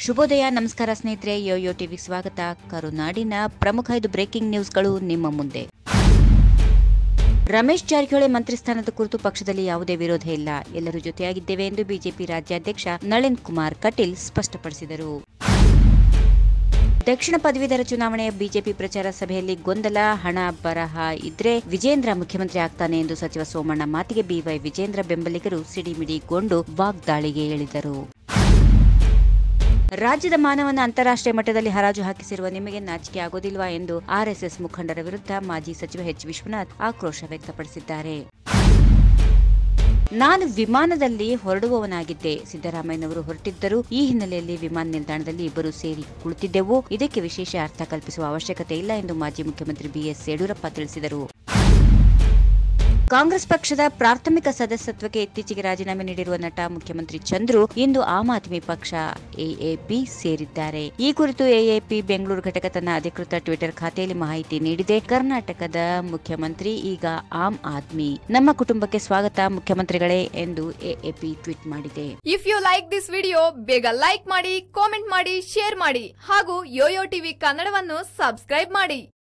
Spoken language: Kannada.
ಶುಭೋದಯ ನಮಸ್ಕಾರ ಸ್ನೇಹಿತರೆ ಯೋಯೋ ಟಿವಿ ಸ್ವಾಗತ ಕರುನಾಡಿನ ಪ್ರಮುಖ ಐದು ಬ್ರೇಕಿಂಗ್ ನ್ಯೂಸ್ಗಳು ನಿಮ್ಮ ಮುಂದೆ ರಮೇಶ್ ಜಾರಕಿಹೊಳಿ ಮಂತ್ರಿ ಸ್ಥಾನದ ಕುರಿತು ಪಕ್ಷದಲ್ಲಿ ಯಾವುದೇ ವಿರೋಧ ಇಲ್ಲ ಎಲ್ಲರೂ ಜೊತೆಯಾಗಿದ್ದೇವೆ ಎಂದು ಬಿಜೆಪಿ ರಾಜ್ಯಾಧ್ಯಕ್ಷ ನಳಿನ್ ಕುಮಾರ್ ಕಟೀಲ್ ಸ್ಪಷ್ಟಪಡಿಸಿದರು ದಕ್ಷಿಣ ಪದವೀಧರ ಚುನಾವಣೆಯ ಬಿಜೆಪಿ ಪ್ರಚಾರ ಸಭೆಯಲ್ಲಿ ಗೊಂದಲ ಹಣ ಬರಹ ಇದ್ರೆ ವಿಜೇಂದ್ರ ಮುಖ್ಯಮಂತ್ರಿ ಆಗ್ತಾನೆ ಎಂದು ಸಚಿವ ಸೋಮಣ್ಣ ಮಾತಿಗೆ ಬಿವೈ ವಿಜೇಂದ್ರ ಬೆಂಬಲಿಗರು ಸಿಡಿಮಿಡಿಗೊಂಡು ವಾಗ್ದಾಳಿಗೆ ಇಳಿದರು ರಾಜ್ಯದ ಮಾನವನ ಅಂತಾರಾಷ್ಟ್ರೀಯ ಮಟ್ಟದಲ್ಲಿ ಹರಾಜು ಹಾಕಿಸಿರುವ ನಿಮಗೆ ನಾಚಿಕೆ ಆಗೋದಿಲ್ವಾ ಎಂದು ಆರ್ಎಸ್ಎಸ್ ಮುಖಂಡರ ವಿರುದ್ಧ ಮಾಜಿ ಸಚಿವ ಎಚ್ ವಿಶ್ವನಾಥ್ ಆಕ್ರೋಶ ವ್ಯಕ್ತಪಡಿಸಿದ್ದಾರೆ ನಾನು ವಿಮಾನದಲ್ಲಿ ಹೊರಡುವವನಾಗಿದ್ದೆ ಸಿದ್ದರಾಮಯ್ಯನವರು ಹೊರಟಿದ್ದರು ಈ ಹಿನ್ನೆಲೆಯಲ್ಲಿ ವಿಮಾನ ನಿಲ್ದಾಣದಲ್ಲಿ ಇಬ್ಬರು ಸೇರಿ ಕುಳಿತಿದ್ದೆವು ಇದಕ್ಕೆ ವಿಶೇಷ ಅರ್ಥ ಕಲ್ಪಿಸುವ ಅವಶ್ಯಕತೆ ಇಲ್ಲ ಎಂದು ಮಾಜಿ ಮುಖ್ಯಮಂತ್ರಿ ಬಿಎಸ್ ಯಡಿಯೂರಪ್ಪ ತಿಳಿಸಿದರು ಕಾಂಗ್ರೆಸ್ ಪಕ್ಷದ ಪ್ರಾಥಮಿಕ ಸದಸ್ಯತ್ವಕ್ಕೆ ಇತ್ತೀಚೆಗೆ ರಾಜೀನಾಮೆ ನೀಡಿರುವ ನಟ ಮುಖ್ಯಮಂತ್ರಿ ಚಂದ್ರು ಇಂದು ಆಮ್ ಆದ್ಮಿ ಪಕ್ಷ ಎಎಪಿ ಸೇರಿದ್ದಾರೆ ಈ ಕುರಿತು ಎಎಪಿ ಬೆಂಗಳೂರು ಘಟಕ ತನ್ನ ಅಧಿಕೃತ ಟ್ವಿಟರ್ ಖಾತೆಯಲ್ಲಿ ಮಾಹಿತಿ ನೀಡಿದೆ ಕರ್ನಾಟಕದ ಮುಖ್ಯಮಂತ್ರಿ ಈಗ ಆಮ್ ಆದ್ಮಿ ನಮ್ಮ ಕುಟುಂಬಕ್ಕೆ ಸ್ವಾಗತ ಮುಖ್ಯಮಂತ್ರಿಗಳೇ ಎಂದು ಎಎಪಿ ಟ್ವೀಟ್ ಮಾಡಿದೆ if you like this video ಬೇಗ ಲೈಕ್ ಮಾಡಿ ಕಾಮೆಂಟ್ ಮಾಡಿ ಶೇರ್ ಮಾಡಿ ಹಾಗೂ ಯೋಯೋ ಟಿವಿ ಕನ್ನಡವನ್ನು ಸಬ್ಸ್ಕ್ರೈಬ್ ಮಾಡಿ